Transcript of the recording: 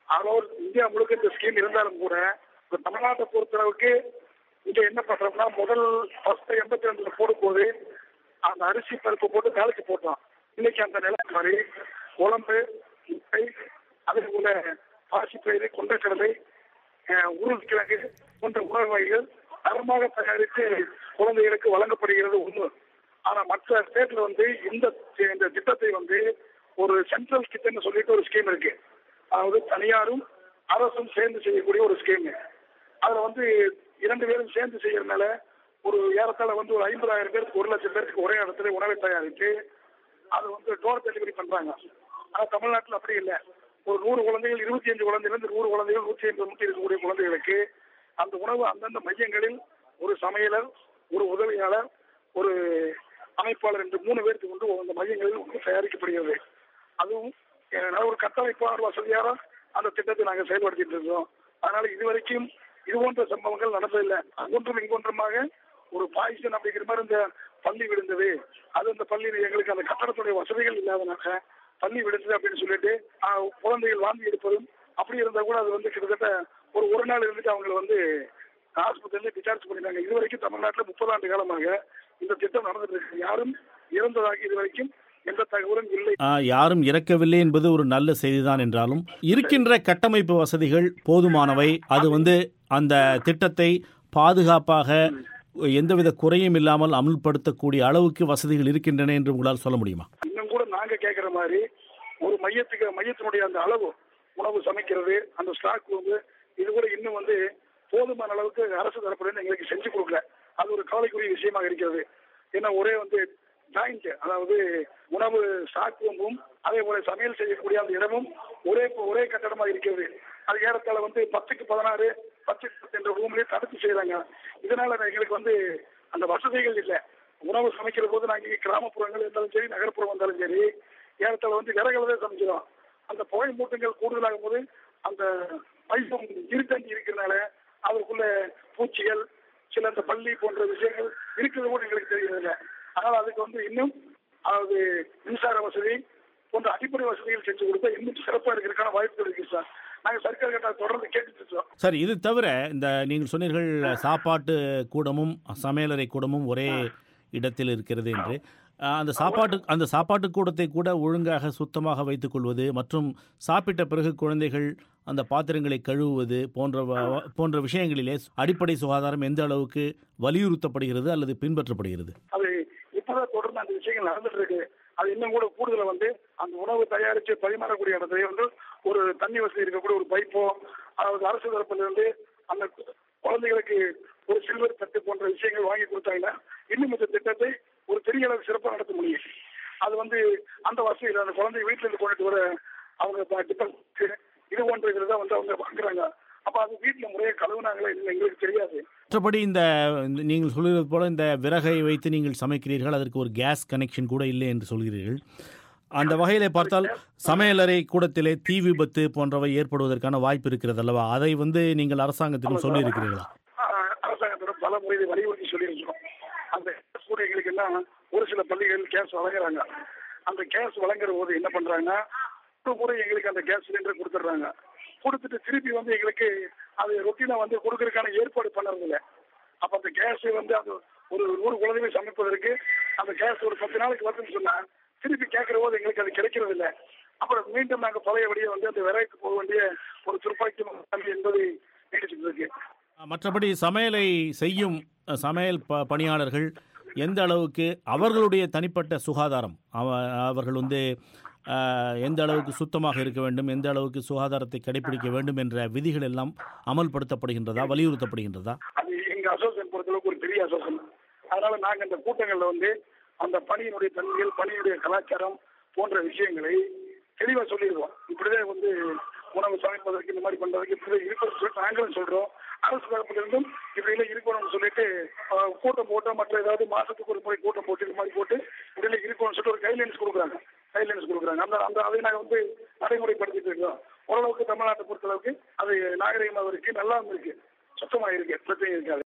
all India முழுக்க இந்த scheme இருந்தாலும் கூட இப்ப தமிழ்நாட்டை பொறுத்தளவுக்கு இங்க என்ன பண்றோம்னா முதல் ஃபர்ஸ்ட் எண்பத்தி ரெண்டுல போடும்போது அந்த அரிசி பருப்பு போட்டு தாளிச்சு போட்டோம் இன்னைக்கு அந்த நிலை மாதிரி குழம்பு முட்டை அதில் உள்ள பாசிப்பயிறு கொண்டைக்கடலை அஹ், உருளைக்கிழங்கு போன்ற உணவு வகைகள் தரமாக தயாரித்து குழந்தைகளுக்கு வழங்கப்படுகிறது ஒண்ணு ஆனா மற்ற ஸ்டேட்ல வந்து இந்த இந்த திட்டத்தை வந்து ஒரு சென்ட்ரல் கிச்சன் சொல்லிட்டு ஒரு ஸ்கீம் இருக்கு அதாவது தனியாரும் அரசும் சேர்ந்து செய்யக்கூடிய ஒரு ஸ்கீம் அதுல வந்து இரண்டு பேரும் சேர்ந்து செய்யறதுனால ஒரு ஏறத்தாழ வந்து ஒரு ஐம்பதாயிரம் பேருக்கு ஒரு லட்சம் பேருக்கு ஒரே இடத்துல உணவை தயாரித்து அது வந்து டோர் டெலிவரி பண்றாங்க ஆனா தமிழ்நாட்டில் அப்படி இல்லை ஒரு நூறு குழந்தைகள் இருபத்தி அஞ்சு குழந்தைகள் நூறு குழந்தைகள் நூற்றி ஐம்பது நூற்றி இருக்கக்கூடிய குழந்தைகளுக்கு அந்த உணவு அந்தந்த மையங்களில் ஒரு சமையலர் ஒரு உதவியாளர் ஒரு அமைப்பாளர் என்று மூணு பேருக்கு கொண்டு அந்த மையங்களில் வந்து தயாரிக்கப்படுகிறது அதுவும் அஹ், ஒரு கட்டமைப்பாளர் வசதியாக அந்த திட்டத்தை நாங்கள் செயல்படுத்திட்டு இருக்கோம் அதனால இதுவரைக்கும் இது போன்ற சம்பவங்கள் நடந்ததில்லை அங்கொன்றும் இங்கொன்றுமாக ஒரு பாய்சன் அப்படிங்கிற மாதிரி இந்த பள்ளி விழுந்தது அது அந்த பள்ளியில் எங்களுக்கு அந்த கட்டடத்துடைய வசதிகள் இல்லாதனால பள்ளி விழுந்தது அப்படின்னு சொல்லிட்டு ஆஹ், குழந்தைகள் வாந்தி எடுப்பதும் அப்படி இருந்தா கூட அது வந்து கிட்டத்தட்ட ஒரு ஒரு நாள் இருந்துட்டு அவங்களை வந்து ஆஸ்பத்திரியில டிஸ்சார்ஜ் பண்ணிட்டாங்க இது வரைக்கும் தமிழ்நாட்டில் முப்பது ஆண்டு காலமாக இந்த திட்டம் நடந்துட்டு இருக்கு யாரும் இறந்ததாக இது வரைக்கும் எந்த தகவலும் இல்லை ஆ, யாரும் இறக்கவில்லை என்பது ஒரு நல்ல செய்திதான் என்றாலும் இருக்கின்ற கட்டமைப்பு வசதிகள் போதுமானவை அது வந்து அந்த திட்டத்தை பாதுகாப்பாக எந்தவித குறையும் இல்லாமல் அமுல்படுத்தக்கூடிய அளவுக்கு வசதிகள் இருக்கின்றன என்று உங்களால் சொல்ல முடியுமா இன்னும் கூட நாங்க கேட்கிற மாதிரி ஒரு மையத்துக்கு மையத்தினுடைய அந்த அளவு உணவு சமைக்கிறது அந்த ஸ்டாக் வந்து இது கூட இன்னும் வந்து போதுமான அளவுக்கு அரசு தரப்புல எங்களுக்கு செஞ்சு கொடுக்கல அது ஒரு கவலைக்குரிய விஷயமாக இருக்கிறது ஏன்னா ஒரே வந்து ஜாயிண்ட் அதாவது உணவு ஸ்டாக் ரூமும் அதே போல சமையல் செய்யக்கூடிய அந்த இடமும் ஒரே ஒரே கட்டடமாக இருக்கிறது அது ஏறத்தாழ வந்து பத்துக்கு பதினாறு பத்து என்ற ரூம்லயே தடுத்து செய்யறாங்க இதனால எங்களுக்கு வந்து அந்த வசதிகள் இல்லை உணவு சமைக்கிற போது நாங்க இங்க கிராமப்புறங்கள் இருந்தாலும் சரி நகர்ப்புறம் வந்தாலும் சரி ஏறத்தாழ வந்து விறகுல தான் சமைக்கிறோம் அந்த புகை மூட்டங்கள் கூடுதலாகும் போது அந்த பைப்பும் இருத்தங்கி இருக்கிறதுனால அதற்குள்ள பூச்சிகள் சில அந்த பள்ளி போன்ற விஷயங்கள் இருக்கிறது கூட எங்களுக்கு தெரியறதில்ல அதனால அதுக்கு வந்து இன்னும் அதாவது மின்சார வசதி போன்ற அடிப்படை வசதிகள் செஞ்சு கொடுத்தா இன்னும் சிறப்பாக இருக்கிறதுக்கான வாய்ப்புகள் இருக்கு சார் நாங்கள் சர்க்கார் கிட்ட தொடர்ந்து கேட்டுட்டு இருக்கோம் சார் இது தவிர இந்த நீங்கள் சொன்னீர்கள் சாப்பாட்டு கூடமும் சமையலறை கூடமும் ஒரே இடத்தில் இருக்கிறது என்று ஆ, அந்த சாப்பாட்டு அந்த சாப்பாட்டு கூடத்தை கூட ஒழுங்காக சுத்தமாக வைத்துக்கொள்வது மற்றும் சாப்பிட்ட பிறகு குழந்தைகள் அந்த பாத்திரங்களை கழுவுவது போன்ற வ- போன்ற விஷயங்களிலே அடிப்படை சுகாதாரம் எந்த அளவுக்கு வலியுறுத்தப்படுகிறது அல்லது பின்பற்றப்படுகிறது அது இப்பதான் தொடர்ந்து அந்த விஷயங்கள் நடந்துட்டு இருக்கு அது இன்னும் கூட கூடுதல வந்து அந்த உணவு தயாரித்து பரிமாறக்கூடிய இடத்துல வந்து ஒரு தண்ணி வசதி இருக்கக்கூடிய ஒரு பைப்போ அதாவது அரசு தரப்புல இருந்து அந்த குழந்தைகளுக்கு ஒரு சில்வர் தட்டு போன்ற விஷயங்கள் வாங்கி கொடுத்தாங்கன்னா இன்னும் இந்த திட்டத்தை ஒரு பெரிய அளவு சிறப்பாக நடத்த முடியும் அது வந்து அந்த வசதியில் அந்த குழந்தை வீட்டுல இருந்து கொண்டுட்டு வர அவங்க டிஃபன் இது போன்ற இதில் தான் வந்து அவங்க வாங்குறாங்க அப்ப அது வீட்டுல முறையை கழுவுனாங்களா இல்லை எங்களுக்கு தெரியாது மற்றபடி இந்த இந்த நீங்கள் சொல்கிறது போல இந்த விறகை வைத்து நீங்கள் சமைக்கிறீர்கள் அதற்கு ஒரு கேஸ் கனெக்ஷன் கூட இல்லை என்று சொல்கிறீர்கள் அந்த வகையிலே பார்த்தால் சமையலறை கூடத்திலே தீ விபத்து போன்றவை ஏற்படுவதற்கான வாய்ப்பு இருக்கிறது அல்லவா அதை வந்து நீங்கள் அரசாங்கத்திடம் சொல்லியிருக்கிறீர்களா ஆஹ் அரசாங்கத்தோட பல முறை இதை வலியுறுத்தி சொல்லியிருக்கிறோம் அந்த கேஸ் கூட எங்களுக்கு எல்லாம் ஒரு சில பள்ளிகள் கேஸ் வழங்குறாங்க அந்த கேஸ் வழங்குற போது என்ன பண்றாங்கன்னா ஒரு முறை எங்களுக்கு அந்த கேஸ் சிலிண்டர் கொடுத்துட்றாங்க கொடுத்துட்டு திருப்பி வந்து எங்களுக்கு அது ரொட்டீனா வந்து கொடுக்கறதுக்கான ஏற்பாடு பண்ணுறது இல்ல அப்ப அந்த கேஸ் வந்து அது ஒரு நூறு குழந்தைகள் சமைப்பதற்கு அந்த கேஸ் ஒரு பத்து நாளைக்கு வருதுன்னு சொன்னா திருப்பி கேட்கிற போது எங்களுக்கு அது கிடைக்கிறது இல்ல அப்புறம் மீண்டும் நாங்க பழையபடியே வந்து அந்த விலைக்கு போக வேண்டிய ஒரு துர்ப்பாக்கியம் என்பது நீடிச்சுட்டு இருக்கு மற்றபடி சமையலை செய்யும் அஹ், சமையல் ப பணியாளர்கள் எந்த அளவுக்கு அவர்களுடைய தனிப்பட்ட சுகாதாரம் அவ அவர்கள் வந்து அஹ், எந்த அளவுக்கு சுத்தமாக இருக்க வேண்டும் எந்த அளவுக்கு சுகாதாரத்தை கடைபிடிக்க வேண்டும் என்ற விதிகள் எல்லாம் அமல்படுத்தப்படுகின்றதா வலியுறுத்தப்படுகின்றதா அது எங்க அசோசியேஷன் பொறுத்தளவுக்கு ஒரு பெரிய அசோசியேஷன் அதனால நாங்க இந்த கூட்டங்கள்ல வந்து அந்த பணியினுடைய தன்மைகள் பணியினுடைய கலாச்சாரம் போன்ற விஷயங்களை தெளிவா சொல்லிடுவோம் இப்படிதான் வந்து உணவு சமைப்பதற்கு இந்த மாதிரி பண்றதுக்கு இப்படிதான் இருக்கணும்னு சொல்லிட்டு நாங்களும் சொல்றோம் அரசு தரப்பிலிருந்தும் இப்படி எல்லாம் இருக்கணும்னு சொல்லிட்டு ஆஹ், கூட்டம் போட்டு மற்ற ஏதாவது மாசத்துக்கு ஒரு முறை கூட்டம் போட்டு இந்த மாதிரி போட்டு இப்படி எல்லாம் இருக்கணும்னு சொல்லிட்டு ஒரு கைட்லைன்ஸ் கொடுக்குறாங்க கைட்லைன்ஸ் கொடுக்குறாங்க அந்த அந்த அதை நாங்க வந்து நடைமுறைப்படுத்திட்டு இருக்கோம் ஓரளவுக்கு தமிழ்நாட்டை பொறுத்தளவுக்கு அது நாகரிகமாக இருக்கு நல்லா இருக்கு சுத்தமா இருக்கு பிரச்சனை இருக்காது